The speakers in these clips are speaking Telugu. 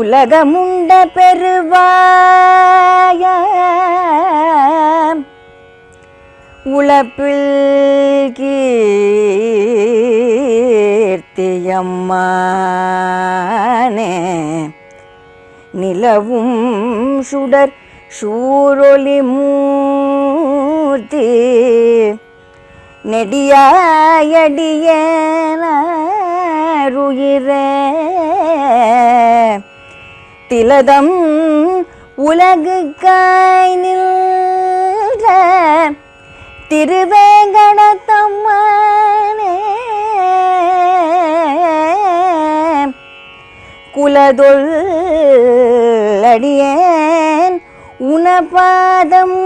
உலகமுண்ட பெருவாய உழப்பில் கீர்த்தியம்மானே நிலவும் சுடர் சூரொளி மூர்த்தி நெடியாயடியருயிரே திலதம் உலகுக்காய் நின்ற திருவேங்கடத்தம்மானே குலதொல் அடியேன் உனபாதம்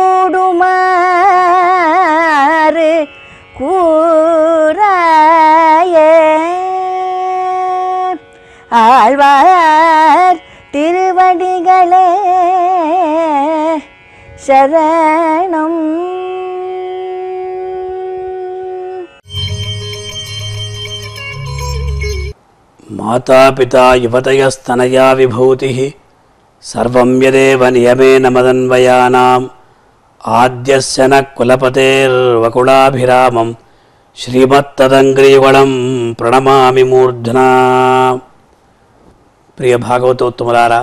கூடுமாறு கூறாயே ஆழ்வார் திருவடிகளே சரணம் మాతాపితా యువతయస్తనయా విభూతి సర్వం యదేవ నియమేన మదన్వయానాం ఆద్యస్య న కులపతేర్వకుళాభిరామం శ్రీమత్తదంగ్రీవళం ప్రణమామి మూర్ధనా ప్రియ భాగవతోత్తములారా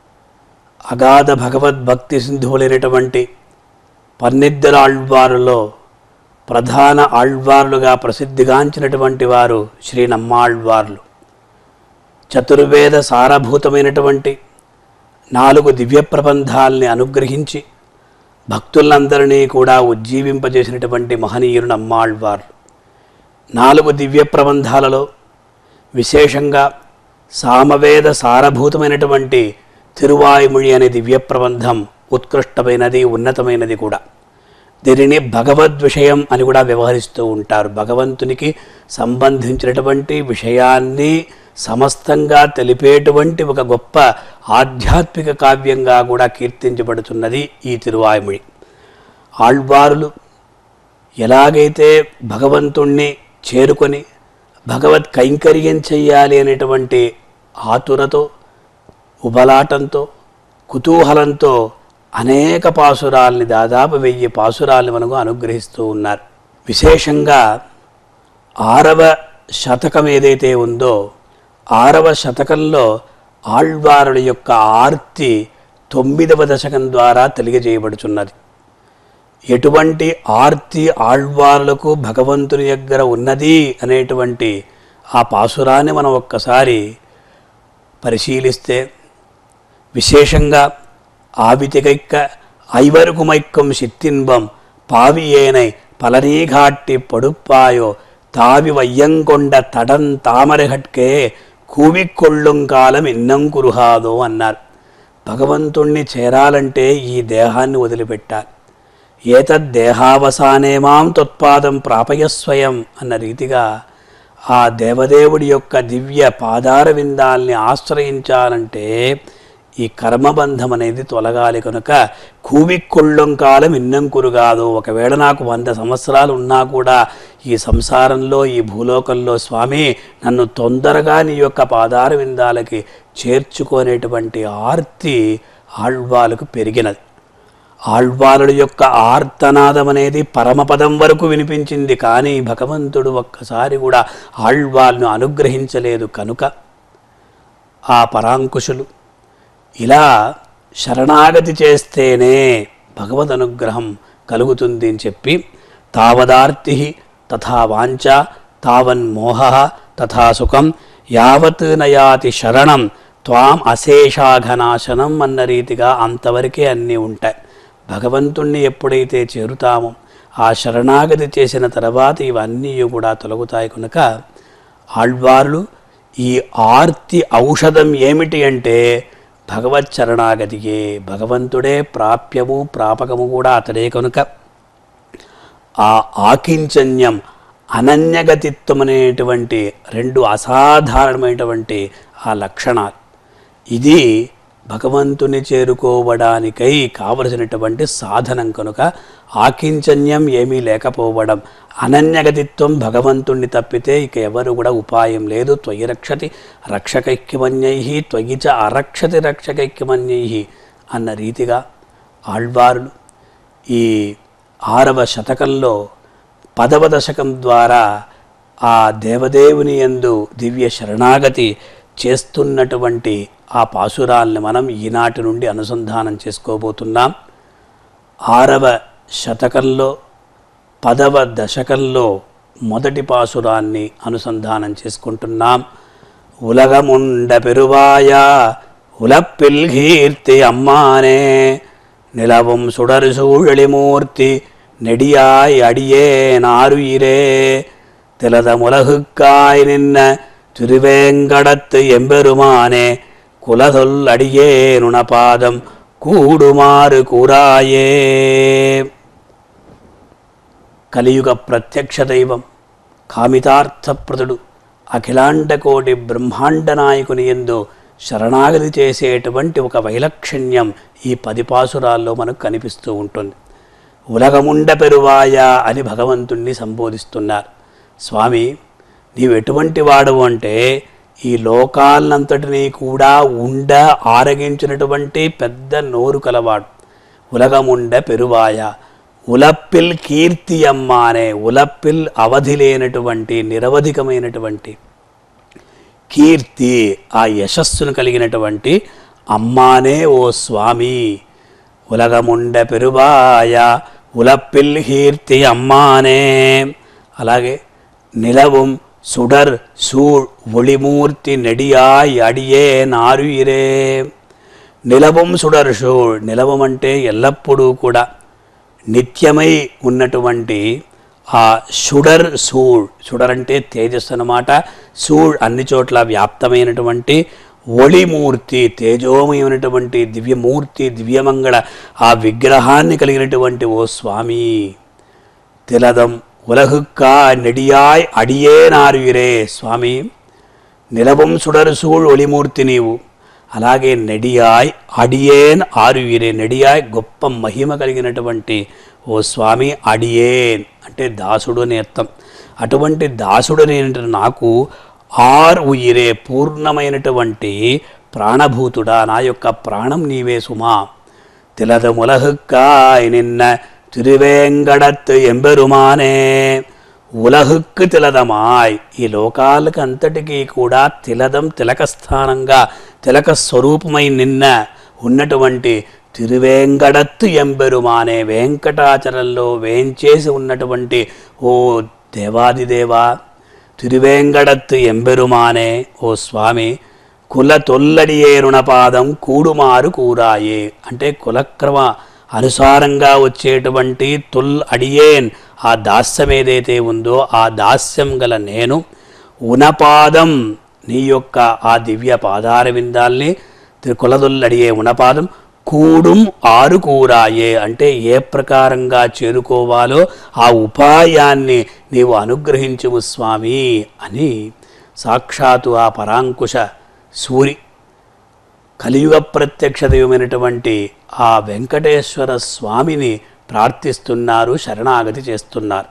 అగాధ భగవద్భక్తి సింధువులైనటువంటి పన్నిద్దరు ఆళ్వారులో ప్రధాన ఆళ్వార్లుగా ప్రసిద్ధిగాంచినటువంటి వారు శ్రీ నమ్మాళ్వార్లు చతుర్వేద సారభూతమైనటువంటి నాలుగు దివ్య ప్రబంధాల్ని అనుగ్రహించి భక్తులందరినీ కూడా ఉజ్జీవింపజేసినటువంటి మహనీయుడు నమ్మాళ్వార్లు నాలుగు దివ్య ప్రబంధాలలో విశేషంగా సామవేద సారభూతమైనటువంటి తిరువాయుమొഴി అనే దివ్య ప్రబంధం ఉత్కృష్టమైనది ఉన్నతమైనది కూడా దీనిని భగవద్ విషయం అని కూడా వ్యవహరిస్తూ ఉంటారు భగవంతునికి సంబంధించినటువంటి విషయాన్ని సమస్తంగా తెలిపేటువంటి ఒక గొప్ప ఆధ్యాత్మిక కావ్యంగా కూడా కీర్తించబడుతున్నది ఈ తిరువాయుమొഴి ఆళ్వారులు ఎలాగైతే భగవంతుణ్ణి చేరుకొని భగవత్ కైంకర్యం చెయ్యాలి అనేటువంటి ఆతురతో ఉబలాటంతో కుతూహలంతో అనేక పాసురాల్ని దాదాపు వెయ్యి పాసురాల్ని మనకు అనుగ్రహిస్తూ ఉన్నారు విశేషంగా ఆరవ శతకం ఏదైతే ఉందో ఆరవ శతకంలో ఆళ్వారుల యొక్క ఆర్తి తొమ్మిదవ దశకం ద్వారా తెలియజేయబడుచున్నది ఎటువంటి ఆర్తి ఆళ్వారులకు భగవంతుని దగ్గర ఉన్నది అనేటువంటి ఆ పాసురాన్ని మనం ఒక్కసారి పరిశీలిస్తే విశేషంగా ఆవితికైక్క ఐవరుకుమైక్కం సిత్తిన్బం పావియేనై పలనీఘాట్టి పడుప్పాయో తావి వయ్యంకొండ తడం తామరహట్కే కూవికొళ్ళుం కాలం ఇన్నంకురుహాదో అన్నారు భగవంతుణ్ణి చేరాలంటే ఈ దేహాన్ని వదిలిపెట్టాలి ఏతద్దేహావసానే మాం తత్పాదం ప్రాపయస్వయం అన్న రీతిగా ఆ దేవదేవుడి యొక్క దివ్య పాదార విందాల్ని ఆశ్రయించాలంటే ఈ కర్మబంధం అనేది తొలగాలి కనుక కూవికొళ్ళం కాలం ఇన్నంకురు కాదు ఒకవేళ నాకు వంద సంవత్సరాలు ఉన్నా కూడా ఈ సంసారంలో ఈ భూలోకంలో స్వామి నన్ను తొందరగా నీ యొక్క పాదార విందాలకి చేర్చుకునేటువంటి ఆర్తి ఆళ్వాలకు పెరిగినది ఆళ్వారుల యొక్క ఆర్తనాదం అనేది పరమపదం వరకు వినిపించింది కానీ భగవంతుడు ఒక్కసారి కూడా ఆళ్వార్ను అనుగ్రహించలేదు కనుక ఆ పరాంకుశులు ఇలా శరణాగతి చేస్తేనే భగవద్ అనుగ్రహం కలుగుతుంది అని చెప్పి తావదార్తి తథా వాంఛ తావన్మోహ తథా సుఖం యావత్ నయాతి శరణం త్వాం అశేషాఘనాశనం అన్న రీతిగా అంతవరకే అన్నీ ఉంటాయి భగవంతుణ్ణి ఎప్పుడైతే చేరుతామో ఆ శరణాగతి చేసిన తర్వాత ఇవన్నీ కూడా తొలగుతాయి కనుక ఆళ్వార్లు ఈ ఆర్తి ఔషధం ఏమిటి అంటే భగవత్ శరణాగతియే భగవంతుడే ప్రాప్యము ప్రాపకము కూడా అతడే కనుక ఆ ఆకించన్యం అనన్యగతిత్వం అనేటువంటి రెండు అసాధారణమైనటువంటి ఆ లక్షణాలు ఇది భగవంతుని చేరుకోవడానికై కావలసినటువంటి సాధనం కనుక ఆకించన్యం ఏమీ లేకపోవడం అనన్యగతిత్వం భగవంతుణ్ణి తప్పితే ఇక ఎవరు కూడా ఉపాయం లేదు త్వయి రక్షతి రక్షకైక్యమన్యై త్వయి చ అరక్షతి రక్షకైక్యమన్యై అన్న రీతిగా ఆళ్వారులు ఈ ఆరవ శతకంలో పదవ దశకం ద్వారా ఆ దేవదేవుని యందు దివ్య శరణాగతి చేస్తున్నటువంటి ఆ పాసురాల్ని మనం ఈనాటి నుండి అనుసంధానం చేసుకోబోతున్నాం ఆరవ శతకంలో పదవ దశకంలో మొదటి పాసురాన్ని అనుసంధానం చేసుకుంటున్నాం ఉలగముండ పెరువాయ ఉలప్పిల్గీర్తి అమ్మానే நிலவும் சுடர் சூழலிமூர்த்தி நெடியாய் அடியே நாருயிரே திலத முலகுக்காய் நின்ன திருவேங்கடத்து எம்பெருமானே குலதொல் அடியே நுணபாதம் కూడుమారు కూరాయే కలియుగ ప్రత్యక్ష దైవం కామితార్థప్రదుడు అఖిలాండకోటి బ్రహ్మాండ నాయకుని ఎందు శరణాగతి చేసేటువంటి ఒక వైలక్షణ్యం ఈ పది పాసురాల్లో మనకు కనిపిస్తూ ఉంటుంది ఉలగముండ పెరువాయ అని భగవంతుణ్ణి సంబోధిస్తున్నారు స్వామి నీవు ఎటువంటి వాడవు అంటే ఈ లోకాలంతటినీ కూడా ఉండ ఆరగించినటువంటి పెద్ద నోరు కలవాడు ఉలగముండ పెరువాయ ఉలప్పిల్ కీర్తి అమ్మ అనే ఉలప్పిల్ అవధి లేనటువంటి నిరవధికమైనటువంటి కీర్తి ఆ యశస్సును కలిగినటువంటి అమ్మానే ఓ స్వామి ఉలగముండ పెరువాయ ఉలప్పిల్ కీర్తి అమ్మానే అలాగే నిలవం సుడర్ సూళ్ ఒళిమూర్తి నెడియాయ్ అడియే నారుయిరే నిలవం సుడర్ సూళ్ నిలవం అంటే ఎల్లప్పుడూ కూడా నిత్యమై ఉన్నటువంటి ఆ షుడర్ సూళ్ షుడర్ అంటే తేజస్సు అన్నమాట సూళ్ అన్ని చోట్ల వ్యాప్తమైనటువంటి ఒళిమూర్తి తేజోమయమైనటువంటి దివ్యమూర్తి దివ్యమంగళ ఆ విగ్రహాన్ని కలిగినటువంటి ఓ స్వామి తిలదం ఉలహుక్కా నెడియాయ్ అడియేనారుయిరే స్వామి నిలవం సుడరు సూళ్ ఒలిమూర్తి నీవు అలాగే నెడియాయ్ అడియేన్ ఆరుయిరే నెడియాయ్ గొప్ప మహిమ కలిగినటువంటి ఓ స్వామి అడియేన్ అంటే దాసుడు అని అర్థం అటువంటి దాసుడు అనేటువంటి నాకు ఆర్ ఉయిరే పూర్ణమైనటువంటి ప్రాణభూతుడా నా యొక్క ప్రాణం నీవే సుమా திலதமுலகுக்காய் நின்ன తిరువేంగడత్ ఎంబెరుమానే ఉలహుక్కు తిలదమాయ్ ఈ లోకాలకు అంతటికీ కూడా తిలదం తిలక స్థానంగా తిలక స్వరూపమై నిన్న ఉన్నటువంటి తిరువేంగడత్తు ఎంబెరుమానే వెంకటాచలంలో వేంచేసి ఉన్నటువంటి ఓ దేవాదిదేవా తిరువేంగడత్తు ఎంబెరుమానే ఓ స్వామి కుల తొల్లడియే రుణపాదం కూడుమారు కూరాయే అంటే కులక్రమ అనుసారంగా వచ్చేటువంటి తొల్ అడియేన్ ఆ దాస్యం ఏదైతే ఉందో ఆ దాస్యం గల నేను ఉనపాదం నీ యొక్క ఆ దివ్య పాదార విందాల్ని కులదొల్లడియే ఉనపాదం కూడుం ఆరు కూరాయే అంటే ఏ ప్రకారంగా చేరుకోవాలో ఆ ఉపాయాన్ని నీవు అనుగ్రహించుము స్వామి అని సాక్షాత్తు ఆ పరాంకుశ సూరి కలియుగ ప్రత్యక్ష దైవమైనటువంటి ఆ వెంకటేశ్వర స్వామిని ప్రార్థిస్తున్నారు శరణాగతి చేస్తున్నారు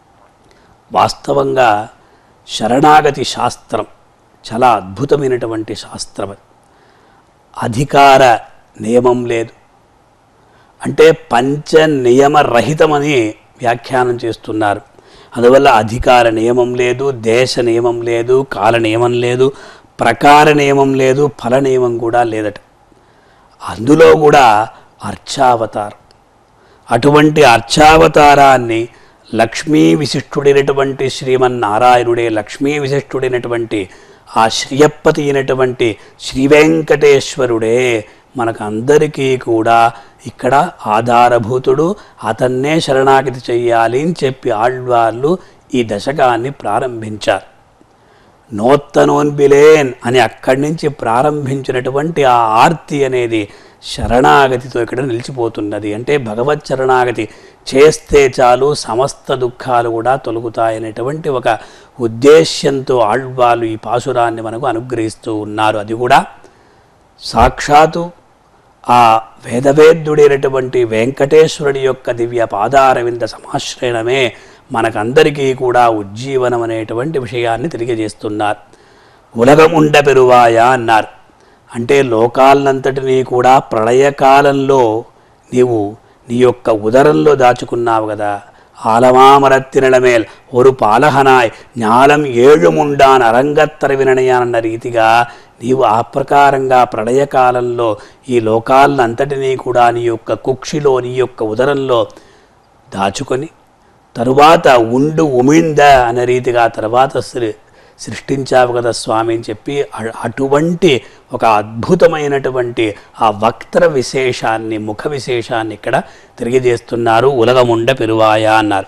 వాస్తవంగా శరణాగతి శాస్త్రం చాలా అద్భుతమైనటువంటి శాస్త్రం అది అధికార నియమం లేదు అంటే పంచ నియమ రహితమని వ్యాఖ్యానం చేస్తున్నారు అందువల్ల అధికార నియమం లేదు దేశ నియమం లేదు కాల నియమం లేదు ప్రకార నియమం లేదు ఫల నియమం కూడా లేదట అందులో కూడా అర్చావతారం అటువంటి అర్చావతారాన్ని లక్ష్మీ విశిష్టుడైనటువంటి శ్రీమన్నారాయణుడే లక్ష్మీ విశిష్టుడైనటువంటి ఆ శ్రీయప్పతి అయినటువంటి శ్రీ వెంకటేశ్వరుడే మనకు అందరికీ కూడా ఇక్కడ ఆధారభూతుడు అతన్నే శరణాగతి చెయ్యాలి అని చెప్పి ఆళ్వార్లు ఈ దశకాన్ని ప్రారంభించారు నోత్తనోన్బిలేన్ అని అక్కడి నుంచి ప్రారంభించినటువంటి ఆ ఆర్తి అనేది శరణాగతితో ఇక్కడ నిలిచిపోతున్నది అంటే భగవత్ శరణాగతి చేస్తే చాలు సమస్త దుఃఖాలు కూడా తొలగుతాయనేటువంటి ఒక ఉద్దేశ్యంతో ఆళ్వాళ్ళు ఈ పాసురాన్ని మనకు అనుగ్రహిస్తూ ఉన్నారు అది కూడా సాక్షాత్తు ఆ వేదవేద్యుడైనటువంటి వెంకటేశ్వరుడి యొక్క దివ్య పాదారవింద సమాశ్రయణమే మనకందరికీ కూడా ఉజ్జీవనం అనేటువంటి విషయాన్ని తెలియజేస్తున్నారు ఉలగముండ పెరువాయ అన్నారు అంటే లోకాలనంతటినీ కూడా ప్రళయకాలంలో నీవు నీ యొక్క ఉదరంలో దాచుకున్నావు కదా ఆలమామరత్తినలమేల్ ஒரு పాలహనాయ్ జ్ఞాలం ఏഴുముండాన్ అరంగత్తరవిననయానన్న రీతిగా నీవు ఆ ప్రకారంగా ప్రళయకాలంలో ఈ లోకాలనంతటినీ కూడా నీ యొక్క కుక్షిలో నీ యొక్క ఉదరంలో దాచుకొని తరువాత ఉండు ఉమింద అనే రీతిగా తర్వాత సృ సృష్టించావు కదా స్వామి అని చెప్పి అ- అటువంటి ఒక అద్భుతమైనటువంటి ఆ వక్త్ర విశేషాన్ని ముఖ విశేషాన్ని ఇక్కడ తెలియజేస్తున్నారు ఉలగముండ పెరువాయ అన్నారు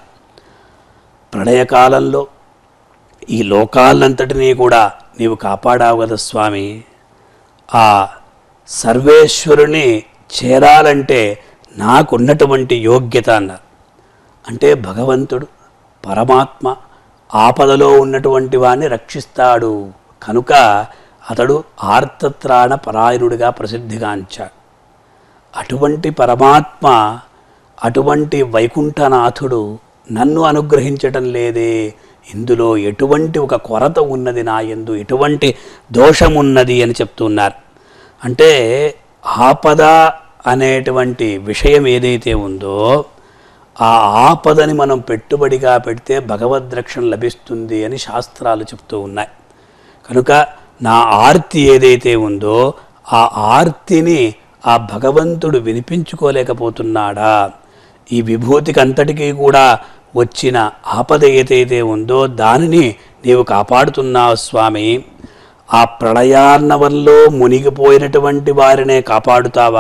ప్రళయకాలంలో ఈ లోకాలంతటినీ కూడా నీవు కాపాడావు కదా స్వామి ఆ సర్వేశ్వరుని చేరాలంటే నాకున్నటువంటి యోగ్యత అన్నారు అంటే భగవంతుడు పరమాత్మ ఆపదలో ఉన్నటువంటి వాణ్ణి రక్షిస్తాడు కనుక అతడు ఆర్తత్రాణ పరాయణుడిగా ప్రసిద్ధిగాంచాడు అటువంటి పరమాత్మ అటువంటి వైకుంఠనాథుడు నన్ను అనుగ్రహించటం లేదే ఇందులో ఎటువంటి ఒక కొరత ఉన్నది నా ఎందు ఎటువంటి దోషమున్నది అని చెప్తున్నారు అంటే ఆపద అనేటువంటి విషయం ఏదైతే ఉందో ఆ ఆపదని మనం పెట్టుబడిగా పెడితే భగవద్రక్షణ లభిస్తుంది అని శాస్త్రాలు చెప్తూ ఉన్నాయి కనుక నా ఆర్తి ఏదైతే ఉందో ఆ ఆర్తిని ఆ భగవంతుడు వినిపించుకోలేకపోతున్నాడా ఈ విభూతికి అంతటికీ కూడా వచ్చిన ఆపద ఏదైతే ఉందో దానిని నీవు కాపాడుతున్నావు స్వామి ఆ ప్రళయార్ణవంలో మునిగిపోయినటువంటి వారినే కాపాడుతావా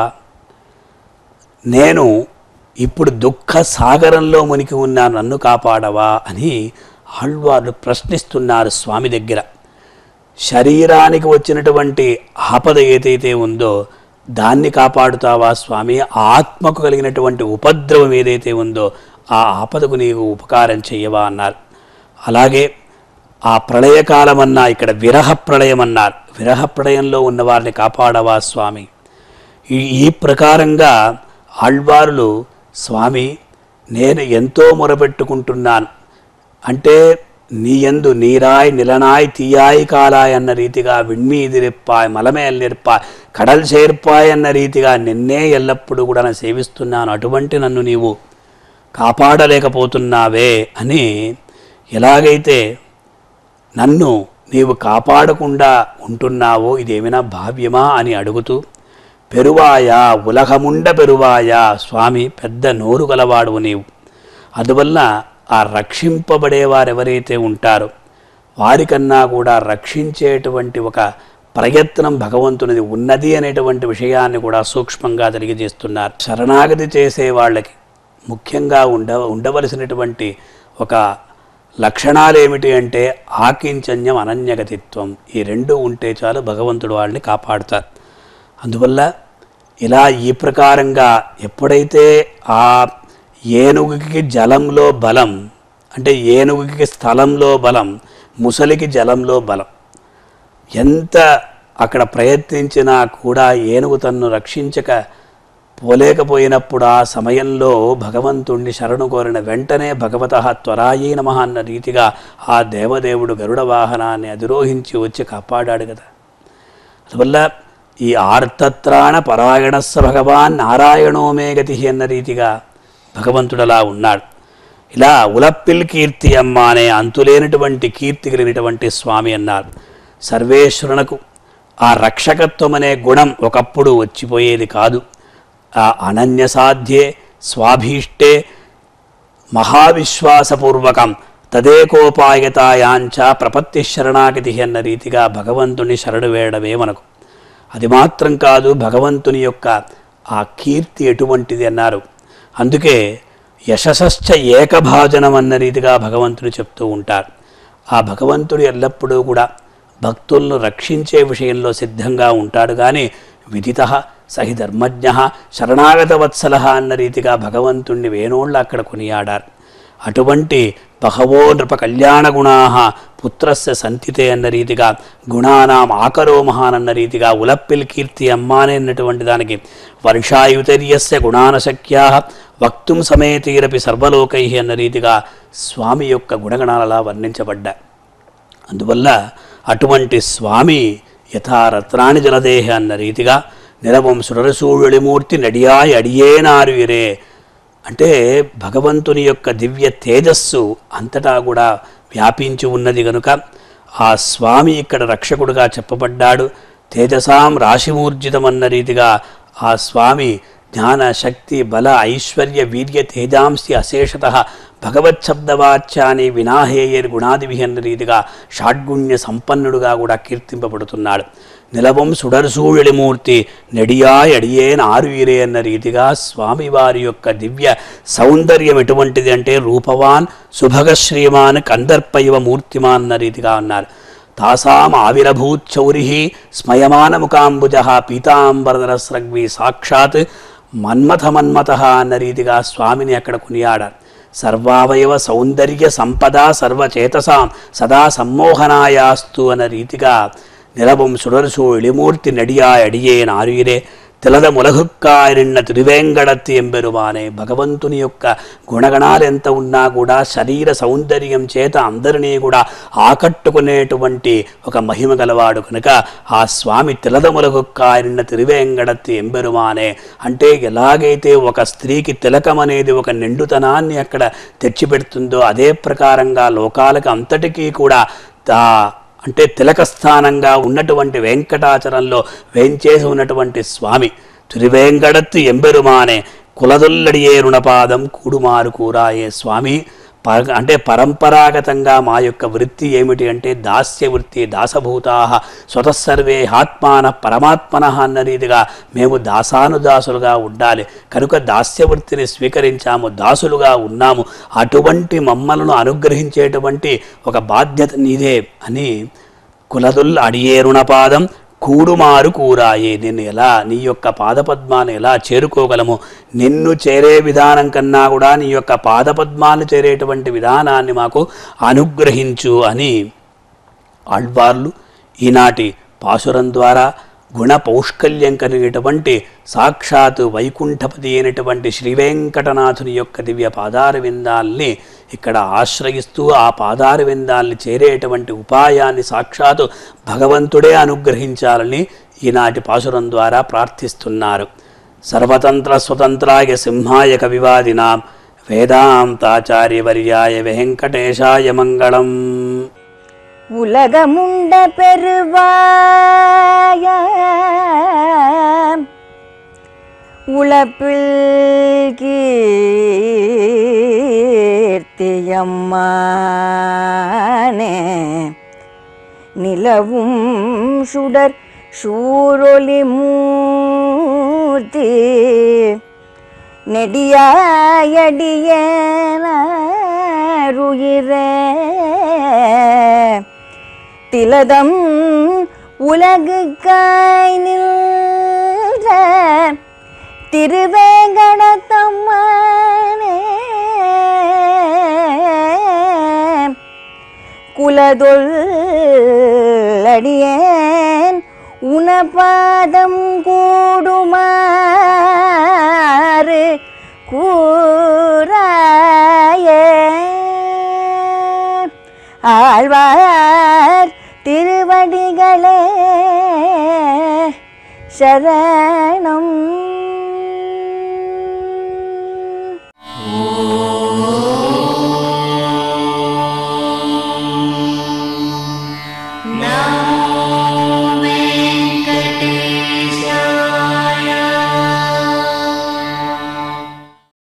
నేను ఇప్పుడు దుఃఖ సాగరంలో మునిగి ఉన్నా నన్ను కాపాడవా అని ఆళ్వార్లు ప్రశ్నిస్తున్నారు స్వామి దగ్గర శరీరానికి వచ్చినటువంటి ఆపద ఏదైతే ఉందో దాన్ని కాపాడుతావా స్వామి ఆత్మకు కలిగినటువంటి ఉపద్రవం ఏదైతే ఉందో ఆ ఆపదకు నీకు ఉపకారం చెయ్యవా అన్నారు అలాగే ఆ ప్రళయకాలమన్నా ఇక్కడ విరహ ప్రళయం అన్నారు విరహ ప్రళయంలో ఉన్న వారిని కాపాడవా స్వామి ఈ ఈ ప్రకారంగా ఆళ్వారులు స్వామి నేను ఎంతో మొరపెట్టుకుంటున్నాను అంటే నీ యందు నీరాయ్ నిలనాయ్ తీయాయ్ కాలాయ్ అన్న రీతిగా విణ్మీదిరిప్పాయ్ మలమేల్ నిర్పాయ్ కడల్ చేర్పాయ్ అన్న రీతిగా నిన్నే ఎల్లప్పుడూ కూడా నేను సేవిస్తున్నాను అటువంటి నన్ను నీవు కాపాడలేకపోతున్నావే అని ఎలాగైతే నన్ను నీవు కాపాడకుండా ఉంటున్నావో ఇదేమైనా భావ్యమా అని అడుగుతూ పెరువాయ ఉలహముండ పెరువాయ స్వామి పెద్ద నోరు గలవాడువు నీవు అందువల్ల ఆ రక్షింపబడేవారు ఎవరైతే ఉంటారో వారికన్నా కూడా రక్షించేటువంటి ఒక ప్రయత్నం భగవంతునిది ఉన్నది అనేటువంటి విషయాన్ని కూడా సూక్ష్మంగా తెలియజేస్తున్నారు శరణాగతి చేసే వాళ్ళకి ముఖ్యంగా ఉండ ఉండవలసినటువంటి ఒక లక్షణాలు ఏమిటి అంటే ఆకించన్యం అనన్యగతిత్వం ఈ రెండు ఉంటే చాలు భగవంతుడు వాళ్ళని కాపాడుతారు అందువల్ల ఇలా ఈ ప్రకారంగా ఎప్పుడైతే ఆ ఏనుగుకి జలంలో బలం అంటే ఏనుగుకి స్థలంలో బలం ముసలికి జలంలో బలం ఎంత అక్కడ ప్రయత్నించినా కూడా ఏనుగు తన్ను రక్షించక పోలేకపోయినప్పుడు ఆ సమయంలో భగవంతుణ్ణి శరణు కోరిన వెంటనే భగవత త్వరాయీ నమ అన్న రీతిగా ఆ దేవదేవుడు గరుడ వాహనాన్ని అధిరోహించి వచ్చి కాపాడాడు కదా అందువల్ల ఈ ఆర్తత్రాణ పరాయణస్స భగవాన్ నారాయణో మే గతి అన్న రీతిగా భగవంతుడలా ఉన్నాడు ఇలా ఉలప్పిల్ కీర్తి అమ్మ అనే అంతులేనటువంటి కీర్తి కలిగినటువంటి స్వామి అన్నారు సర్వేశ్వరునకు ఆ రక్షకత్వం అనే గుణం ఒకప్పుడు వచ్చిపోయేది కాదు ఆ అనన్య సాధ్యే స్వాభీష్టే మహావిశ్వాసపూర్వకం తదేకోపాయతాయాంచ ప్రపత్తి శరణాగతి అన్న రీతిగా భగవంతుని శరణు వేయడమే మనకు అది మాత్రం కాదు భగవంతుని యొక్క ఆ కీర్తి ఎటువంటిది అన్నారు అందుకే యశసశ్చ ఏకభాజనం అన్న రీతిగా భగవంతుడు చెప్తూ ఉంటారు ఆ భగవంతుడు ఎల్లప్పుడూ కూడా భక్తులను రక్షించే విషయంలో సిద్ధంగా ఉంటాడు కానీ విదిత సహి ధర్మజ్ఞ శరణాగత వత్సల అన్న రీతిగా భగవంతుణ్ణి వేణోళ్ళు అక్కడ కొనియాడారు అటువంటి బహవో నృప కళ్యాణ గుణా పుత్రస్య సంతితే అన్న రీతిగా గుణానాం ఆకరో మహాన్ అన్న రీతిగా ఉలప్పిల్ కీర్తి అమ్మానే అన్నటువంటి దానికి వర్షాయుతర్యస్య గుణానశక్యా వక్తుం సమేతీరపి సర్వలోకై అన్న రీతిగా స్వామి యొక్క గుణగణాలలా వర్ణించబడ్డాయి అందువల్ల అటువంటి స్వామి యథారత్నాని జలదేహ అన్న రీతిగా నిరవం సురరసూళిమూర్తి నడియాయి అడియేనారుయరే అంటే భగవంతుని యొక్క దివ్య తేజస్సు అంతటా కూడా వ్యాపించి ఉన్నది గనుక ఆ స్వామి ఇక్కడ రక్షకుడుగా చెప్పబడ్డాడు తేజసాం రాశిమూర్జితమన్న రీతిగా ఆ స్వామి జ్ఞాన శక్తి బల ఐశ్వర్య వీర్య తేజాంసి అశేషత భగవచ్చబ్దవాచ్యాన్ని వినాహేయర్ గుణాదివి అన్న రీతిగా షాడ్గుణ్య సంపన్నుడుగా కూడా కీర్తింపబడుతున్నాడు నిలవం సుడర్సూళిమూర్తి నెడియాయ్ అడియేన్ ఆరుయిరే అన్న రీతిగా స్వామివారి యొక్క దివ్య సౌందర్యం ఎటువంటిది అంటే రూపవాన్ సుభగ శ్రీమాన్ కందర్పైవ మూర్తిమాన్ అన్న రీతిగా అన్నారు తాసాం ఆవిరభూచ్చౌరి స్మయమానముకాంబుజ పీతాంబరధరస్రగ్వి సాక్షాత్ మన్మథ మన్మథ అన్న రీతిగా స్వామిని అక్కడ కొనియాడారు సర్వావయవ సౌందర్య సంపద సర్వచేతసాం సదా సమ్మోహనాయాస్తు అన్న రీతిగా నిలవం సుడర్సు ఎళిమూర్తి నడియా అడియేన్ ఆరుయిరే తిలద ములహుక్కాయనిన్న తిరువేంగడత్తి ఎంబెరుమానే భగవంతుని యొక్క గుణగణాలు ఎంత ఉన్నా కూడా శరీర సౌందర్యం చేత అందరినీ కూడా ఆకట్టుకునేటువంటి ఒక మహిమ గలవాడు కనుక ఆ స్వామి తిలద ములహుక్కాయనిన్న తిరువేంగడత్తి ఎంబెరుమానే అంటే ఎలాగైతే ఒక స్త్రీకి తిలకం అనేది ఒక నిండుతనాన్ని అక్కడ తెచ్చిపెడుతుందో అదే ప్రకారంగా లోకాలకు అంతటికీ కూడా తా అంటే తిలక స్థానంగా ఉన్నటువంటి వెంకటాచలంలో వేంచేసి ఉన్నటువంటి స్వామి తిరువేంకడత్తు ఎంబెరుమానే కులదొల్లడియే రుణపాదం కూడుమారు కూరాయే స్వామి ప- అంటే పరంపరాగతంగా మా యొక్క వృత్తి ఏమిటి అంటే దాస్య వృత్తి దాసభూతా స్వతస్సర్వే ఆత్మాన పరమాత్మన అన్న రీతిగా మేము దాసానుదాసులుగా ఉండాలి కనుక దాస్య వృత్తిని స్వీకరించాము దాసులుగా ఉన్నాము అటువంటి మమ్మలను అనుగ్రహించేటువంటి ఒక బాధ్యత నీదే అని కులదుల్ అడియే రుణపాదం కూడుమారు కూరాయే నిన్ను ఎలా నీ యొక్క పాదపద్మాన్ని ఎలా చేరుకోగలము నిన్ను చేరే విధానం కన్నా కూడా నీ యొక్క పాదపద్మాన్ని చేరేటువంటి విధానాన్ని మాకు అనుగ్రహించు అని ఆళ్వార్లు ఈనాటి పాసురం ద్వారా గుణ పౌష్కల్యం కలిగినటువంటి సాక్షాత్ వైకుంఠపతి అయినటువంటి శ్రీ వెంకటనాథుని యొక్క దివ్య పాదార విందాల్ని ఇక్కడ ఆశ్రయిస్తూ ఆ పాదార విందాల్ని చేరేటువంటి ఉపాయాన్ని సాక్షాత్ భగవంతుడే అనుగ్రహించాలని ఈనాటి పాసురం ద్వారా ప్రార్థిస్తున్నారు సర్వతంత్ర స్వతంత్రాయ సింహాయ కవివాదినాం వేదాంతాచార్యవర్యాయ వెంకటేశాయ మంగళం உலகமுண்ட பெருவாய உழப்பில் கீர்த்தியம்மானே நிலவும் சுடர் சூரொளி மூர்த்தி நெடியாயடியருயிரே திலதம் உலகுக்காய் நின்ற திருவேங்கடத்தம்மானே குலதொல் அடியேன் உனபாதம் கூடுமாறு கூறாயே ஆழ்வார் திருவடிகளே சரணம்